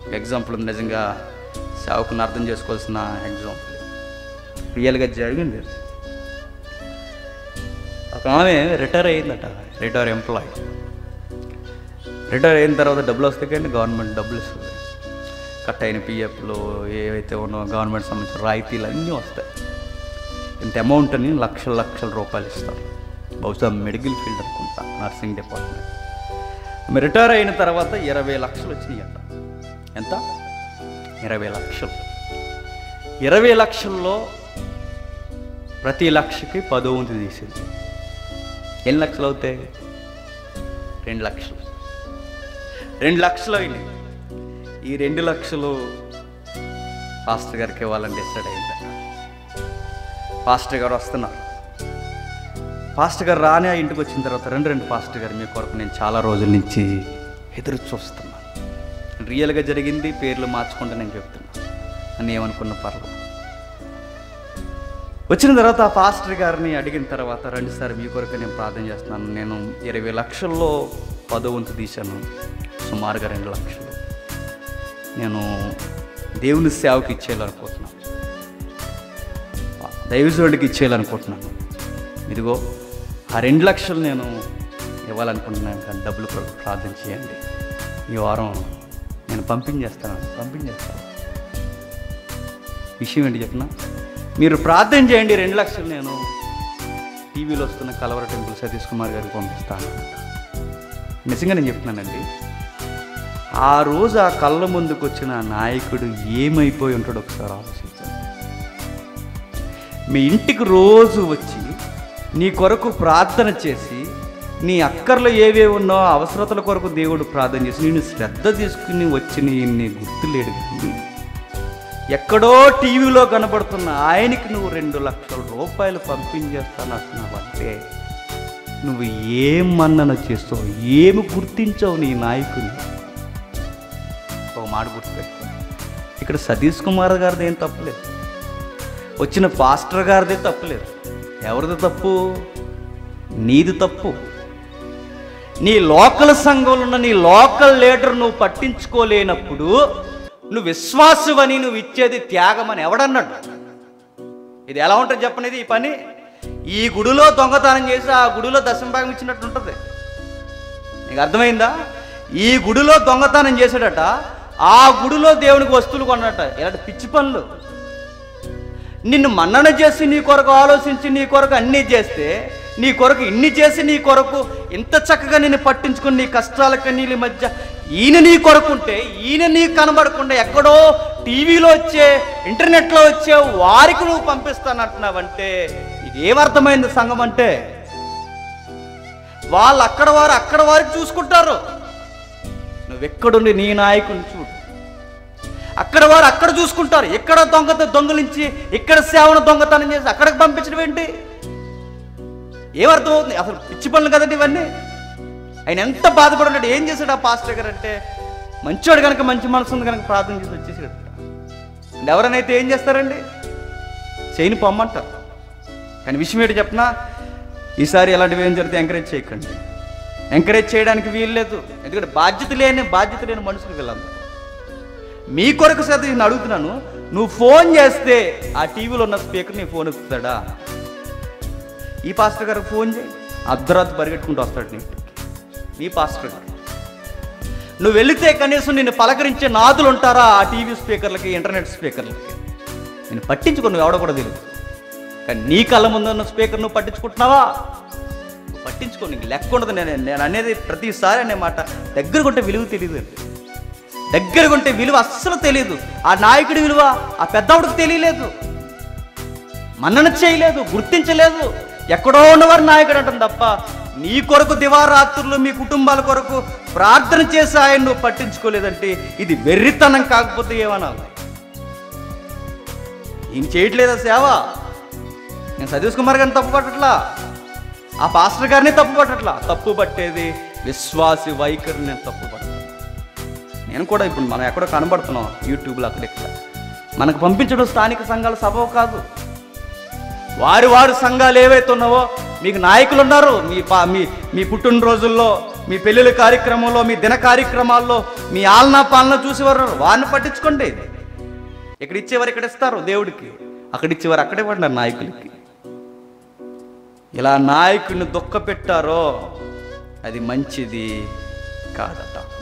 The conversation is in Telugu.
ఎగ్జాంపుల్ ఉంది నిజంగా సేవకుని అర్థం చేసుకోవాల్సిన ఎగ్జాంపుల్ రియల్గా జరిగింది ఇది. ఒక ఆమె రిటైర్ అయిందట రిటైర్ ఎంప్లాయీ రిటైర్ అయిన తర్వాత డబ్బులు వస్తాయి కానీ గవర్నమెంట్ డబ్బులు ఇస్తుంది కట్ అయిన పిఎఫ్లు ఏవైతే ఉన్నో గవర్నమెంట్ సంబంధించిన రాయితీలు అన్నీ వస్తాయి ఇంత అమౌంట్ అని లక్షల లక్షల రూపాయలు ఇస్తారు బహుశా మెడికల్ ఫీల్డ్ అనుకుంటా నర్సింగ్ డిపార్ట్మెంట్ ఆమె రిటైర్ అయిన తర్వాత ఇరవై లక్షలు వచ్చినాయి అంట ఎంత ఇరవై లక్షలు ఇరవై లక్షల్లో ప్రతి లక్షకి పదో వంతు తీసింది ఎన్ని లక్షలు అవుతాయి రెండు లక్షలు రెండు లక్షలు అయినాయి ఈ రెండు లక్షలు పాస్టర్ గారికి ఇవ్వాలని డిసైడ్ అయిందట పాస్టర్ గారు వస్తున్నారు పాస్టర్ గారు రానే ఆ ఇంటికి వచ్చిన తర్వాత రెండు రెండు పాస్టర్ గారు మీ కొరకు నేను చాలా రోజుల నుంచి ఎదురు చూస్తున్నాను రియల్గా జరిగింది పేర్లు మార్చకుండా నేను చెప్తున్నాను అని ఏమనుకున్న పర్లేదు వచ్చిన తర్వాత ఆ పాస్టర్ గారిని అడిగిన తర్వాత రెండుసారి మీ కొరకు నేను ప్రార్థన చేస్తున్నాను నేను ఇరవై లక్షల్లో పదో వంతు తీశాను సుమారుగా రెండు లక్షలు నేను దేవుని సేవకి ఇచ్చేయాలనుకుంటున్నాను దైవజుడికి ఇచ్చేయాలనుకుంటున్నాను ఇదిగో ఆ రెండు లక్షలు నేను ఇవ్వాలనుకుంటున్నాను కానీ డబ్బులు కొరకు ప్రార్థన చేయండి ఈ వారం నేను పంపించేస్తాను పంపించేస్తాను విషయం ఏంటి చెప్పిన మీరు ప్రార్థన చేయండి రెండు లక్షలు నేను టీవీలో వస్తున్న కలవర టెంపుల్ సతీష్ కుమార్ గారికి పంపిస్తాను నిజంగా నేను చెప్తున్నానండి ఆ రోజు ఆ కళ్ళ ముందుకు వచ్చిన ఆ నాయకుడు ఏమైపోయి ఉంటాడో ఒకసారి ఆలోచించండి మీ ఇంటికి రోజు వచ్చి నీ కొరకు ప్రార్థన చేసి నీ అక్కర్లో ఏవేవి ఉన్నో అవసరతల కొరకు దేవుడు ప్రార్థన చేసి నేను శ్రద్ధ తీసుకుని వచ్చి నీ నీ గుర్తులేడు కానీ ఎక్కడో టీవీలో కనబడుతున్న ఆయనకి నువ్వు రెండు లక్షల రూపాయలు పంపించేస్తానంటున్నావంటే నువ్వు ఏం మన్నన చేస్తావు ఏమి గుర్తించావు నీ నాయకుని ఒక మాట గుర్తుపెట్టుకో ఇక్కడ సతీష్ కుమార్ గారిది ఏం తప్పులేదు వచ్చిన పాస్టర్ గారిదే తప్పులేదు ఎవరిది తప్పు నీది తప్పు నీ లోకల్ సంఘంలో ఉన్న నీ లోకల్ లీడర్ నువ్వు పట్టించుకోలేనప్పుడు నువ్వు విశ్వాసవని నువ్వు ఇచ్చేది త్యాగం అని ఎవడన్నాడు ఇది ఎలా ఉంటుంది చెప్పనేది ఈ పని ఈ గుడిలో దొంగతనం చేసి ఆ గుడిలో దశంభాగం ఇచ్చినట్టు ఉంటుంది నీకు అర్థమైందా ఈ గుడిలో దొంగతనం చేశాడట ఆ గుడిలో దేవునికి వస్తువులు కొన్నట ఇలాంటి పిచ్చి పనులు నిన్ను మన్నన చేసి నీ కొరకు ఆలోచించి నీ కొరకు అన్నీ చేస్తే నీ కొరకు ఇన్ని చేసి నీ కొరకు ఇంత చక్కగా నిన్ను పట్టించుకుని నీ కష్టాల కన్నీళ్ళ మధ్య ఈయన నీ కొరకు ఉంటే ఈయన నీకు కనబడకుండా ఎక్కడో టీవీలో వచ్చే ఇంటర్నెట్లో వచ్చే వారికి నువ్వు పంపిస్తానంటున్నావంటే ఇది ఏమర్థమైంది సంఘం అంటే వాళ్ళు అక్కడ వారు అక్కడ వారికి చూసుకుంటారు నువ్వెక్కడుండి నీ నాయకుని చూడు అక్కడ వారు అక్కడ చూసుకుంటారు ఎక్కడ దొంగత దొంగలించి ఇక్కడ సేవను దొంగతనం చేసి అక్కడికి పంపించడం ఏంటి ఏమర్థం అవుతుంది అసలు పిచ్చి పనులు కదండి ఇవన్నీ ఆయన ఎంత బాధపడినాడు ఏం చేశాడు ఆ పాస్టర్ గారు అంటే మంచివాడు కనుక మంచి మనసు ఉంది కనుక ప్రార్థన చేసి వచ్చేసాడు అంటే ఎవరైనా ఏం చేస్తారండి చేయని పొమ్మంటారు కానీ విషయం ఏంటి చెప్పనా ఈసారి ఇలాంటివి ఏం జరిగితే ఎంకరేజ్ చేయకండి ఎంకరేజ్ చేయడానికి వీలు లేదు ఎందుకంటే బాధ్యత లేని బాధ్యత లేని మనుషులు వీళ్ళందరూ మీ కొరకు సైతం నేను అడుగుతున్నాను నువ్వు ఫోన్ చేస్తే ఆ టీవీలో ఉన్న స్పీకర్ నీ ఫోన్ ఎత్తుతాడా ఈ పాస్టర్ గారికి ఫోన్ చేయి అర్ధరాత్రి పరిగెట్టుకుంటూ వస్తాడు నీ ఇంటికి నీ పాస్టర్ గారు నువ్వు వెళితే కనీసం నిన్ను పలకరించే నాదులు ఉంటారా ఆ టీవీ స్పీకర్లకి ఇంటర్నెట్ స్పీకర్లకి నేను పట్టించుకో నువ్వు ఎవడో కూడా తెలియదు కానీ నీ కళ్ళ ముందు ఉన్న స్పీకర్ నువ్వు పట్టించుకుంటున్నావా నువ్వు పట్టించుకో నీకు లెక్క ఉండదు నేను నేను అనేది ప్రతిసారి అనే మాట దగ్గరకు ఉంటే విలువ తెలియదు దగ్గరకు ఉంటే విలువ అస్సలు తెలియదు ఆ నాయకుడి విలువ ఆ పెద్దవాడికి తెలియలేదు మన్నన చేయలేదు గుర్తించలేదు ఎక్కడో ఉన్నవారు నాయకుడు అంటాం తప్ప నీ కొరకు దివారాత్రులు మీ కుటుంబాల కొరకు ప్రార్థన చేసి ఆయన నువ్వు పట్టించుకోలేదంటే ఇది వెర్రితనం కాకపోతే ఏమనాలి ఈయన చేయట్లేదా సేవ నేను సతీష్ కుమార్ గారిని తప్పు పట్టట్లా ఆ పాస్టర్ గారిని తప్పు పట్టట్లా తప్పు పట్టేది విశ్వాసి వైఖరిని నేను తప్పు పట్టట్లా నేను కూడా ఇప్పుడు మనం ఎక్కడో కనబడుతున్నాం యూట్యూబ్లో అక్కడెక్కడ మనకు పంపించడం స్థానిక సంఘాల సభ కాదు వారి వారి సంఘాలు ఏవైతే ఉన్నావో మీకు నాయకులు ఉన్నారు మీ పా మీ మీ పుట్టినరోజుల్లో మీ పెళ్ళిళ్ళ కార్యక్రమంలో మీ దిన కార్యక్రమాల్లో మీ ఆలనా పాలన చూసేవారు వారిని పట్టించుకోండి ఇక్కడ ఇచ్చేవారు ఇక్కడ ఇస్తారు దేవుడికి అక్కడ ఇచ్చేవారు అక్కడే పడినారు నాయకులకి ఇలా నాయకుడిని దుఃఖ పెట్టారో అది మంచిది కాదట